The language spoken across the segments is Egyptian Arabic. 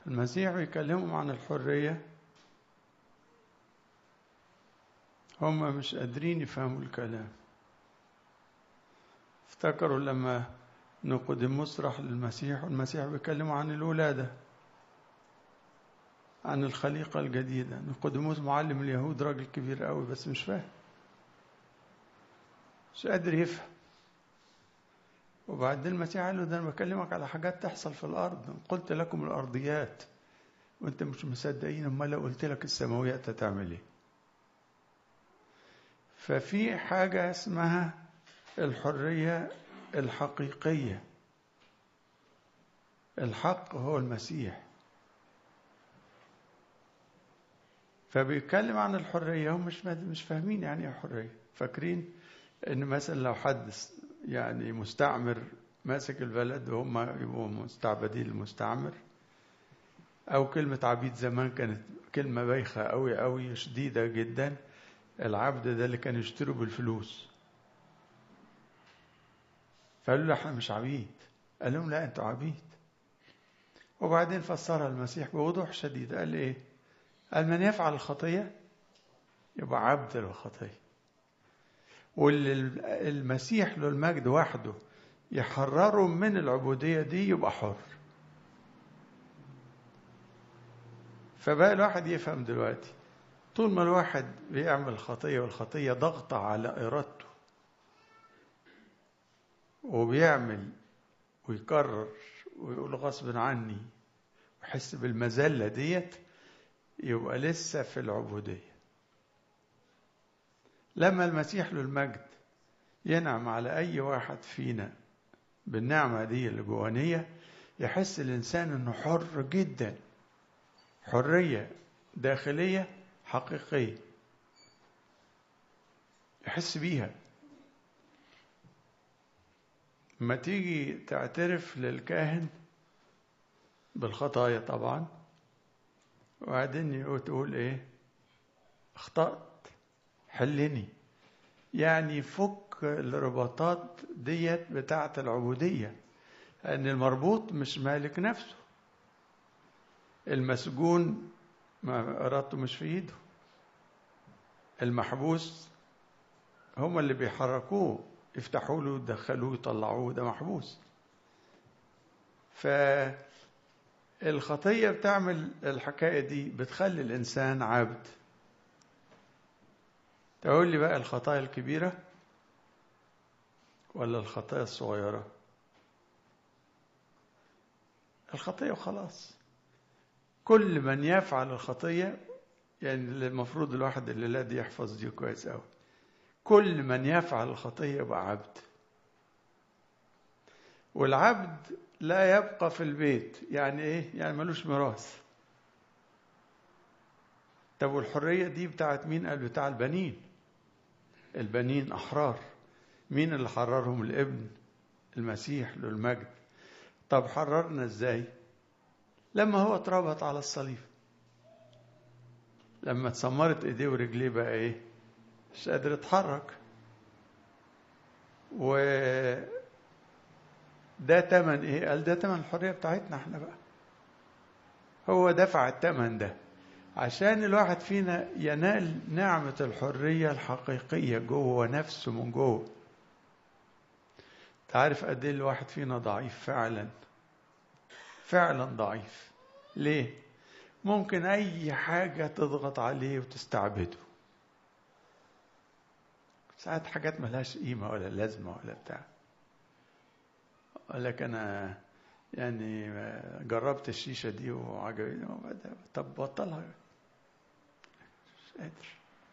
المسيح بيكلمهم عن الحرية هم مش قادرين يفهموا الكلام افتكروا لما نقدموس راح للمسيح والمسيح بيكلموا عن الولادة عن الخليقة الجديدة نقدموس معلم اليهود راجل كبير قوي بس مش فاهم مش قادر يفهم وبعدين المسيح قال له ده انا بكلمك على حاجات تحصل في الارض قلت لكم الارضيات وانت مش مصدقين امال لو قلت لك السماويات هتعمل ايه ففي حاجه اسمها الحريه الحقيقيه الحق هو المسيح فبيتكلم عن الحريه هم مش مش فاهمين يعني ايه حريه فاكرين ان مثلا لو حد يعني مستعمر ماسك البلد وهم يبقوا مستعبدين المستعمر او كلمه عبيد زمان كانت كلمه بايخه قوي قوي شديده جدا العبد ده اللي كان يشتروا بالفلوس فقالوا له احنا مش عبيد قال لهم لا انتوا عبيد وبعدين فسرها المسيح بوضوح شديد قال ايه قال من يفعل الخطيه يبقى عبد للخطيه واللي المسيح له المجد وحده يحرره من العبودية دي يبقى حر فبقى الواحد يفهم دلوقتي طول ما الواحد بيعمل خطية والخطية ضغطة على إرادته وبيعمل ويكرر ويقول غصب عني ويحس بالمذلة ديت يبقى لسه في العبودية لما المسيح له المجد ينعم على أي واحد فينا بالنعمة دي الجوانية يحس الإنسان إنه حر جدا حرية داخلية حقيقية يحس بيها ما تيجي تعترف للكاهن بالخطايا طبعا وبعدين تقول ايه اخطأت حلني يعني فك الرباطات ديت بتاعة العبودية أن المربوط مش مالك نفسه المسجون ما إرادته مش في إيده المحبوس هم اللي بيحركوه يفتحوا له يدخلوه يطلعوه ده محبوس فالخطية بتعمل الحكاية دي بتخلي الإنسان عبد تقول لي بقى الخطايا الكبيرة ولا الخطايا الصغيرة الخطية وخلاص كل من يفعل الخطية يعني المفروض الواحد اللي لا دي يحفظ دي كويس قوي كل من يفعل الخطية يبقى عبد والعبد لا يبقى في البيت يعني ايه يعني ملوش ميراث طب والحرية دي بتاعت مين قال بتاع البنين البنين أحرار مين اللي حررهم الابن المسيح له المجد طب حررنا ازاي لما هو اتربط على الصليب لما اتسمرت ايديه ورجليه بقى ايه مش قادر يتحرك و ده تمن ايه قال ده تمن الحريه بتاعتنا احنا بقى هو دفع التمن ده عشان الواحد فينا ينال نعمة الحرية الحقيقية جوه نفسه من جوه تعرف قد ايه الواحد فينا ضعيف فعلا فعلا ضعيف ليه ممكن اي حاجة تضغط عليه وتستعبده ساعات حاجات ملهاش قيمة ولا لازمة ولا بتاع لك انا يعني جربت الشيشة دي وعجبتني طب بطلها مش قادر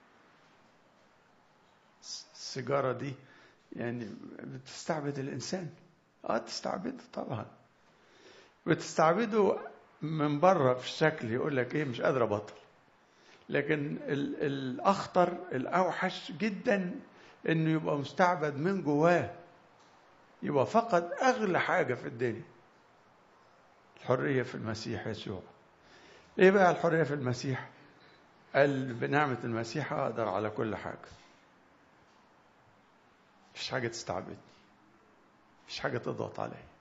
السيجارة دي يعني بتستعبد الإنسان اه تستعبده طبعا بتستعبده من بره في الشكل يقول لك ايه مش قادر ابطل لكن الاخطر الاوحش جدا انه يبقى مستعبد من جواه يبقى فقد اغلى حاجه في الدنيا الحريه في المسيح يسوع ايه بقى الحريه في المسيح قال بنعمه المسيح اقدر على كل حاجه مفيش حاجه تستعبدني مفيش حاجه تضغط عليا